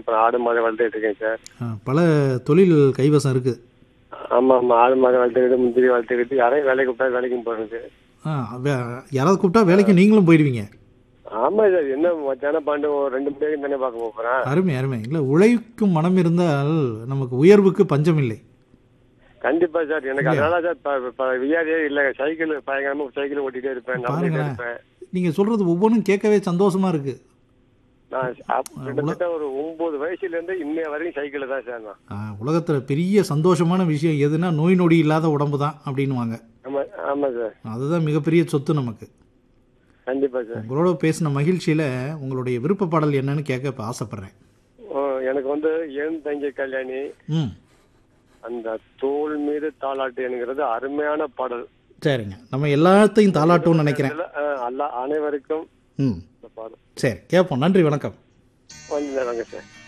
அப்புறம் ஆடு மாடு வளர்த்துட்டு இருக்கேன் சார் ஆ, பல தொழில் கைவசம் இருக்குது ஆமா ஆமா ஆடு மாடு வளர்த்துக்கிட்டு முந்திரி வளர்த்துக்கிட்டு யாரையும் வேலைக்கு கூப்பிட்டா வேலைக்கும் போறது ஆ வே- யாராவது கூப்பிட்டா வேலைக்கு நீங்களும் போயிடுவீங்க ஆமா சார் என்ன மத்தியான பாண்டு ஒரு ரெண்டு மணி வரைக்கும் தானே பார்க்க போறேன் அருமை அருமை இல்லை உழைக்கும் மனம் இருந்தால் நமக்கு உயர்வுக்கு பஞ்சம் இல்லை கண்டிப்பா சார் எனக்கு அதனால சார் இப்ப- இப்ப வியாதியே இல்ல சைக்கிள் பயங்கரமா சைக்கிள் ஓட்டிட்டே இருப்பேன் நடந்துட்டே பாருங்களேன். இருப்பேன் நீங்கள் சொல்கிறது ஒவ்வொன்றும் கேட்கவே சந்தோஷமா இருக்கு நான் அப்- கிட்டத்தட்ட ஒரு ஒன்பது வயசுல இருந்து இன்னைய வரைக்கும் சைக்கிள் தான் சார் நான் ஆ, உலகத்துல பெரிய சந்தோஷமான விஷயம் எதுனா நோய் நொடி இல்லாத உடம்பு தான் அப்படின்னுவாங்க ஆமா ஆமா சார் அதுதான் மிகப்பெரிய சொத்து நமக்கு கண்டிப்பா சார் உங்களோட பேசின மகிழ்ச்சியில உங்களுடைய விருப்ப பாடல் என்னன்னு கேட்க இப்போ ஆசைப்படுறேன் ஓ, எனக்கு வந்து ஏன் தங்கி கல்யாணி ம் அந்த தோல் மீது தாளாட்டு என்கிறது அருமையான பாடல் சரிங்க நம்ம எல்லாத்தையும் தாளாட்டும்னு நினைக்கிறேன் இதுல, அஹ், அல்ல அனைவருக்கும் ம் இந்த பாடல் சரி கேட்போம் நன்றி வணக்கம் கொஞ்ச நேரங்க சார்